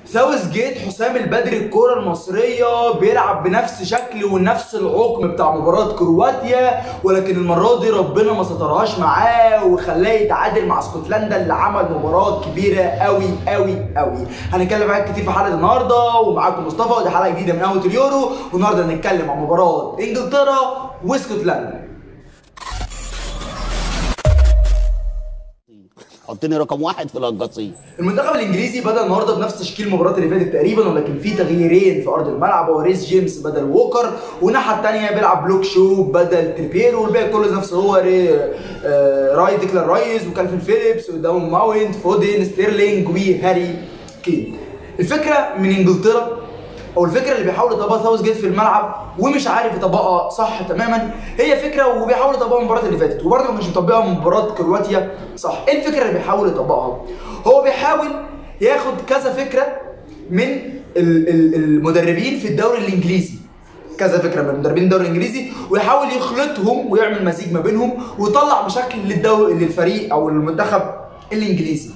ساوث جيت حسام البدري الكرة المصرية بيلعب بنفس شكل ونفس العقم بتاع مباراة كرواتيا ولكن المرة دي ربنا ما سترهاش معاه وخلاه يتعادل مع اسكتلندا اللي عمل مباراة كبيرة قوي قوي قوي هنتكلم معاك كتير في حلقة النهاردة ومعاكم مصطفى ودي حلقة جديدة من قهوة اليورو والنهاردة هنتكلم عن مباراة انجلترا واسكتلندا حطني رقم واحد في القصيم المنتخب الانجليزي بدا النهارده بنفس تشكيل المباراه اللي فاتت تقريبا ولكن في تغييرين في ارض الملعب هو ريس جيمس بدل ووكر والناحيه الثانيه بيلعب لوك شو بدل تريبير والباقي كله نفس هو ري آه راي ديكلان رايز وكالفين فيليبس وداون ماونت فودين ستيرلينج وهاري كين الفكره من انجلترا او الفكره اللي بيحاول يطبقها ساوث جيت في الملعب ومش عارف يطبقها صح تماما هي فكره وبيحاول يطبقها المباراه اللي فاتت وبرده ما كانش مطبقها مباراه كرواتيا صح ايه الفكره اللي بيحاول يطبقها هو بيحاول ياخد كذا فكره من ال- ال- المدربين في الدوري الانجليزي كذا فكره من مدربين الدوري الانجليزي ويحاول يخلطهم ويعمل مزيج ما بينهم ويطلع بشكل للدوري للفريق او المنتخب الانجليزي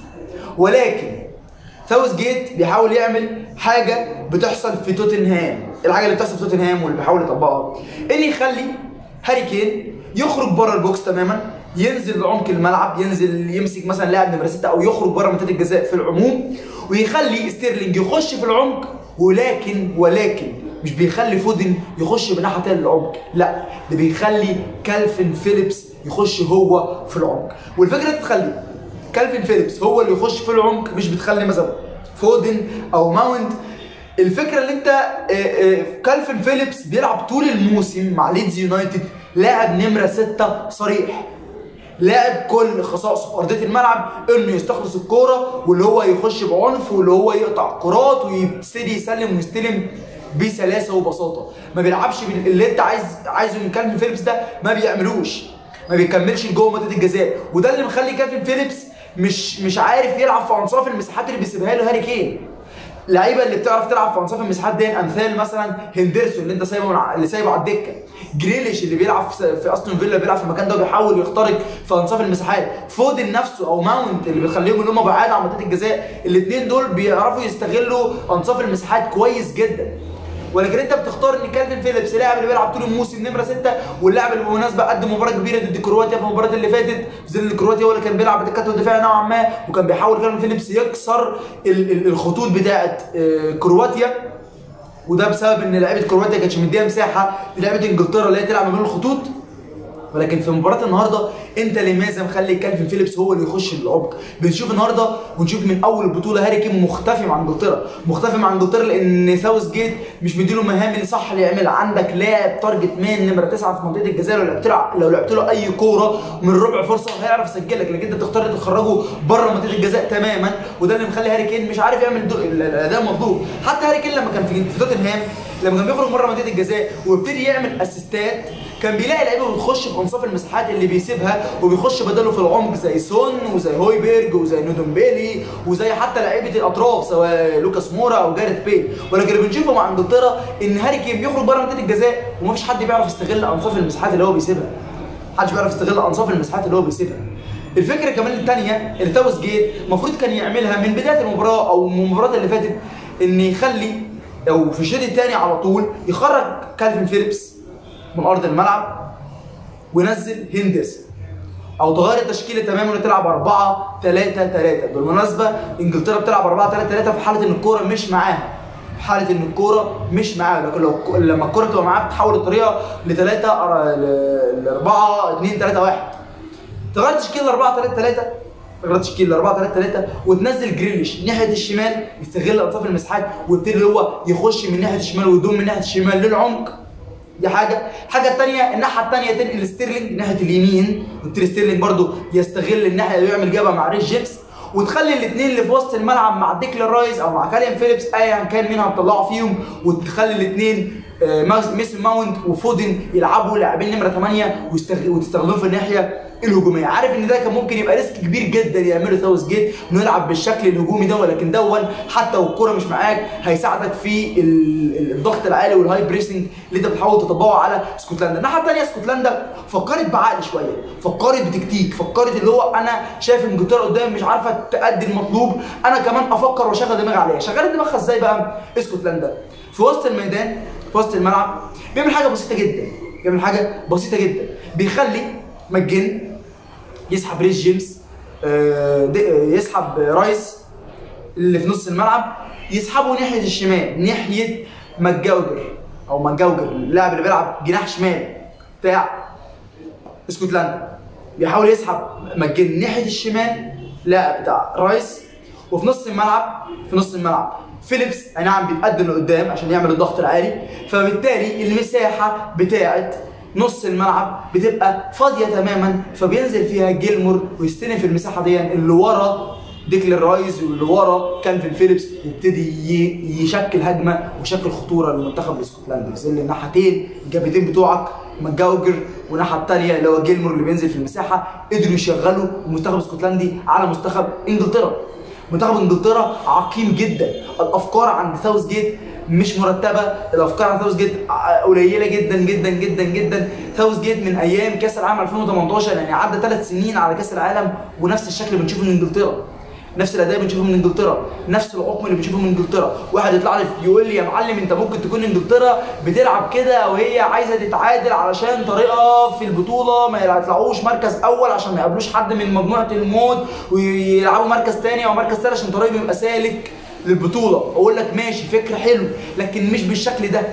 ولكن ساوث جيت بيحاول يعمل حاجه بتحصل في توتنهام الحاجه اللي بتحصل في توتنهام واللي بيحاول يطبقها ان يخلي هاري كين يخرج بره البوكس تماما ينزل لعمق الملعب ينزل يمسك مثلا لاعب نمره 6 او يخرج بره منطقه الجزاء في العموم ويخلي ستيرلينج يخش في العمق ولكن ولكن مش بيخلي فودن يخش من ناحيه العمق لا ده بيخلي كالفن فيليبس يخش هو في العمق والفكره تخلي كالفين فيليبس هو اللي يخش في العمق مش بتخلي مثلا فودن او ماونت الفكره اللي انت آه، آه، كالفين فيليبس بيلعب طول الموسم مع ليدز يونايتد لاعب نمره ستة صريح لاعب كل خصائصه في ارضيه الملعب انه يستخلص الكوره واللي هو يخش بعنف واللي هو يقطع كرات ويبتدي يسلم ويستلم بسلاسه وبساطه ما بيلعبش بال- اللي انت عايز عايزه من كالفين فيليبس ده ما بيعملوش ما بيكملش جوه منطقه الجزاء وده اللي مخلي كالفين فيليبس مش مش عارف يلعب في انصاف المساحات اللي بيسيبها له هاري كين اللعيبه اللي بتعرف تلعب في انصاف المساحات دي امثال مثلا هندرسون اللي انت سايبه من ع- اللي سايبه على الدكه جريليش اللي بيلعب في في استون فيلا بيلعب في المكان ده وبيحاول يخترق في انصاف المساحات فودن نفسه او ماونت اللي بيخليهم ان هم بعاد عن منطقه الجزاء الاثنين دول بيعرفوا يستغلوا انصاف المساحات كويس جدا ولكن انت بتختار ان كالفين فيليبس اللاعب اللي بيلعب طول الموسم نمره 6 واللاعب اللي بالمناسبه قدم مباراه كبيره ضد كرواتيا في المباراه اللي فاتت في ظل كرواتيا هو اللي كان بيلعب بتكتل دفاعي نوعا ما وكان بيحاول كالفين فيليبس يكسر ال- ال- الخطوط بتاعه آه، كرواتيا وده بسبب ان لعيبه كرواتيا كانتش مديها مساحه للعيبه انجلترا اللي هي تلعب ما بين الخطوط ولكن في مباراه النهارده انت لماذا مخلي كالفين فيليبس هو اللي يخش العمق بنشوف النهارده ونشوف من اول البطوله هاري كين مختفي مع انجلترا مختفي مع انجلترا لان ساوث جيت مش مديله مهام اللي صح اللي يعمل عندك لاعب تارجت مان نمره تسعه في منطقه الجزاء لو لعبت له لو لعبت له اي كوره من ربع فرصه هيعرف يسجلك لكن انت تختار تخرجه بره منطقه الجزاء تماما وده اللي مخلي هاري كين مش عارف يعمل دو- ال- الاداء المطلوب حتى هاري كين لما كان في في توتنهام لما كان بيخرج بره منطقه الجزاء ويبتدي يعمل اسيستات كان بيلاقي لعيبه بتخش في انصاف المساحات اللي بيسيبها وبيخش بداله في العمق زي سون وزي هويبرج وزي نودومبيلي وزي حتى لعيبه الاطراف سواء لوكاس مورا او جاريث بيل ولكن اللي بنشوفه مع انجلترا ان هاري كين بيخرج بره منطقه الجزاء ومفيش حد بيعرف يستغل انصاف المساحات اللي هو بيسيبها محدش بيعرف يستغل انصاف المساحات اللي هو بيسيبها الفكره كمان الثانيه اللي تاوس جيت المفروض كان يعملها من بدايه المباراه او من المباراه اللي فاتت ان يخلي او في الشوط الثاني على طول يخرج كالفين فيليبس من ارض الملعب وينزل هندس او تغير التشكيله تماما وتلعب 4 3 3 بالمناسبه انجلترا بتلعب 4 3 3 في حاله ان الكوره مش معاها في حاله ان الكوره مش معاها لكن لو الكو- لما الكوره تبقى معاها بتحول الطريقه ل 3 ل 4 2 3 1 تغير تشكيله 4 3 3 تغير تشكيله 4 3 3 وتنزل جريليش ناحيه الشمال يستغل انصاف المساحات ويبتدي اللي هو يخش من ناحيه الشمال ويدوم من ناحيه الشمال للعمق دي حاجه الحاجه الثانيه الناحيه الثانيه تنقل ستيرلينج ناحيه اليمين وتري ستيرلينج برضو يستغل الناحيه اللي يعمل جبهه مع ريس جيمس وتخلي الاثنين اللي في وسط الملعب مع ديكلان رايز او مع كاليان فيليبس ايا كان مين هتطلعه فيهم وتخلي الاثنين ميسن ماونت وفودن يلعبوا لاعبين نمره 8 ويستغ- وتستخدمهم في الناحيه الهجوميه عارف ان ده كان ممكن يبقى ريسك كبير جدا يعمله ساوث جيت انه يلعب بالشكل الهجومي ده ولكن دون حتى والكوره مش معاك هيساعدك في ال- ال- الضغط العالي والهاي بريسنج اللي انت بتحاول تطبقه على اسكتلندا الناحيه الثانيه اسكتلندا فكرت بعقل شويه فكرت بتكتيك فكرت اللي هو انا شايف انجلترا قدامي مش عارفه تأدي المطلوب انا كمان افكر واشغل دماغي عليها شغال دماغها ازاي بقى اسكتلندا في وسط الميدان في وسط الملعب بيعمل حاجه بسيطه جدا بيعمل حاجه بسيطه جدا بيخلي ماجن يسحب ريس جيمس آه، د- آه، يسحب رايس اللي في نص الملعب يسحبه ناحيه الشمال ناحيه ماجاوجر او ماجاوجر اللاعب اللي بيلعب جناح شمال بتاع اسكتلندا بيحاول يسحب ماجن ناحيه الشمال لاعب بتاع رايس وفي نص الملعب في نص الملعب فيليبس اي نعم بيتقدم لقدام عشان يعمل الضغط العالي فبالتالي المساحه بتاعه نص الملعب بتبقى فاضيه تماما فبينزل فيها جيلمور ويستلم في المساحه دي اللي ورا ديكلان رايز واللي ورا كالفين فيليبس يبتدي ي- يشكل هجمه ويشكل خطوره للمنتخب الاسكتلندي ينزل الناحيتين الجبهتين بتوعك ماجاوجر والناحيه الثانيه اللي هو جيلمور اللي بينزل في المساحه قدروا يشغلوا المنتخب الاسكتلندي على منتخب انجلترا منتخب انجلترا عقيم جدا الافكار عند ساوث جيت مش مرتبه الافكار عند ساوث جيت ع- قليله جدا جدا جدا جدا ساوث جيت من ايام كاس العالم 2018 يعني عدى ثلاث سنين على كاس العالم ونفس الشكل بنشوفه من انجلترا نفس الاداء بنشوفه من انجلترا نفس العقم اللي بنشوفه من انجلترا واحد يطلع لي يقول لي يا معلم انت ممكن تكون انجلترا بتلعب كده وهي عايزه تتعادل علشان طريقه في البطوله ما يطلعوش مركز اول عشان ما يقابلوش حد من مجموعه الموت ويلعبوا مركز تاني او مركز تالت عشان طريقهم يبقى سالك للبطوله اقول لك ماشي فكر حلو لكن مش بالشكل ده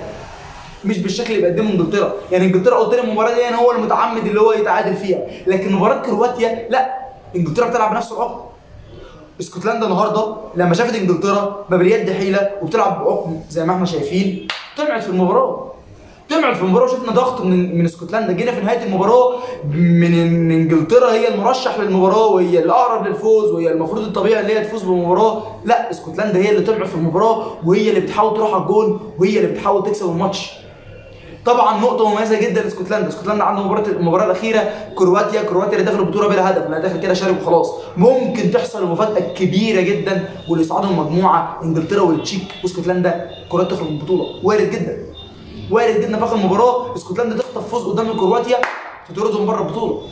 مش بالشكل اللي بيقدمه انجلترا يعني انجلترا قلت لي المباراه دي يعني هو المتعمد اللي هو يتعادل فيها لكن مباراه كرواتيا لا انجلترا بتلعب بنفس العقم اسكتلندا النهارده لما شافت انجلترا ما باليد حيله وبتلعب بعقم زي ما احنا شايفين طمعت في المباراه طمعت في المباراه وشفنا ضغط من من اسكتلندا جينا في نهايه المباراه من ان انجلترا هي المرشح للمباراه وهي الاقرب للفوز وهي المفروض الطبيعي اللي هي تفوز بالمباراه لا اسكتلندا هي اللي طمعت في المباراه وهي اللي بتحاول تروح على الجول وهي اللي بتحاول تكسب الماتش طبعا نقطه مميزه جدا لاسكتلندا اسكتلندا عنده مباراه المباراه الاخيره كرواتيا كرواتيا اللي داخل البطوله بلا هدف اللي داخل كده شارب وخلاص ممكن تحصل المفاجاه الكبيره جدا واللي يصعدوا المجموعه انجلترا والتشيك واسكتلندا كرواتيا تخرج من البطوله وارد جدا وارد جدا في اخر المباراه اسكتلندا تخطف فوز قدام كرواتيا تطردهم بره البطوله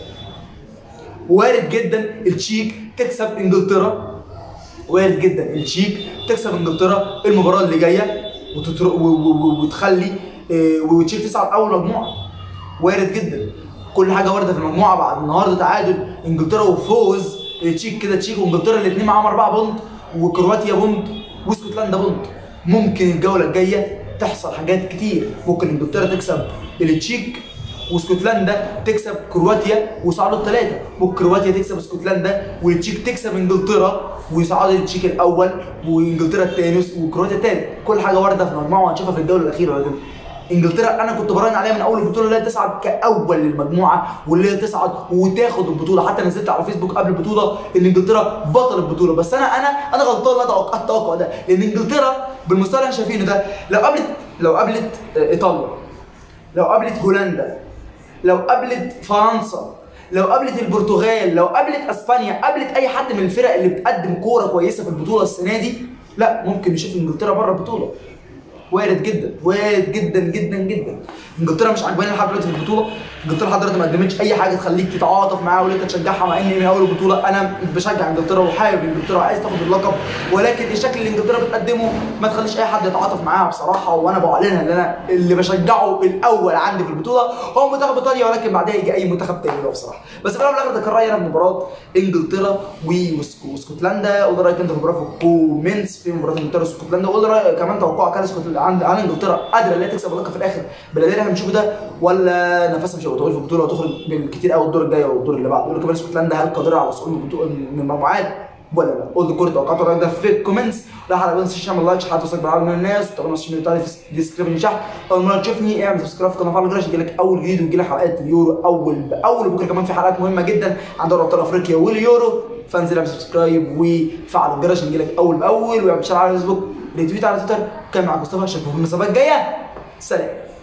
وارد جدا التشيك تكسب انجلترا وارد جدا التشيك تكسب انجلترا المباراه اللي جايه وتتر... و... و... و... وتخلي إيه، والتشيك تصعد اول مجموعه وارد جدا كل حاجه وارده في المجموعه بعد النهارده تعادل انجلترا وفوز التشيك كده تشيك وانجلترا الاثنين معاهم اربعه بونت وكرواتيا بونت واسكتلندا بونت ممكن الجوله الجايه تحصل حاجات كتير ممكن انجلترا تكسب التشيك واسكتلندا تكسب كرواتيا ويصعدوا الثلاثه ممكن كرواتيا تكسب اسكتلندا والتشيك تكسب انجلترا ويصعد التشيك الاول وانجلترا الثاني وكرواتيا الثالث كل حاجه وارده في المجموعه وهنشوفها في الجوله الاخيره ولكن انجلترا انا كنت براهن عليها من اول البطوله اللي هي تصعد كاول للمجموعه واللي هي تصعد وتاخد البطوله حتى نزلت على فيسبوك قبل البطوله ان انجلترا بطل البطوله بس انا انا انا غلطان لا توقعت التوقع ده لان انجلترا بالمستوى اللي احنا شايفينه ده لو قابلت لو قابلت آه، ايطاليا لو قابلت هولندا لو قابلت فرنسا لو قابلت البرتغال لو قابلت اسبانيا قابلت اي حد من الفرق اللي بتقدم كوره كويسه في البطوله السنه دي لا ممكن نشوف انجلترا بره البطوله وارد جدا وارد جدا جدا جدا انجلترا مش عاجباني لحد دلوقتي في البطوله انجلترا لحد دلوقتي ما قدمتش اي حاجه تخليك تتعاطف معاها ولا انت تشجعها مع ان من اول البطوله انا بشجع انجلترا وحابب انجلترا وعايز تاخد اللقب ولكن الشكل اللي انجلترا بتقدمه ما تخليش اي حد يتعاطف معاها بصراحه وانا بعلنها ان انا اللي بشجعه الاول عندي في البطوله هو منتخب ايطاليا ولكن بعدها يجي اي منتخب تاني بقى بصراحه بس في الاول والاخر ده كان رايي انا في مباراه انجلترا ووسك- واسكتلندا قول رايك انت في المباراه في الكومنتس في مباراه انجلترا واسكتلندا قول رايك كمان توقعك هل اسكتلندا عند هل انجلترا قادره ان هي تكسب اللقب في الاخر بالاداء اللي احنا بنشوفه ده ولا نفسها مش هيبقى طويل في البطوله وتخرج بالكتير قوي الدور الجاي والدور اللي بعده يقول لك كمان اسكتلندا هل قادره على الصعود من البطوله من المجموعات ولا لا قول لي كل توقعات رايك ده في الكومنتس لا حلقه ما تنساش تعمل لايك حتى توصلك بالعدد من الناس وتابعنا السوشيال ميديا بتاعتي في الديسكربشن تحت اول مره تشوفني اعمل سبسكرايب في القناه وفعل الجرس يجيلك اول جديد ويجيلك حلقات اليورو اول باول بكره كمان في حلقات مهمه جدا عن دوري ابطال افريقيا واليورو فانزل اعمل سبسكرايب وفعل الجرس عشان يجيلك اول باول واعمل شير على الفيسبوك ريتويت على تويتر كان معاك مصطفى اشوفكم في المسابقه الجايه سلام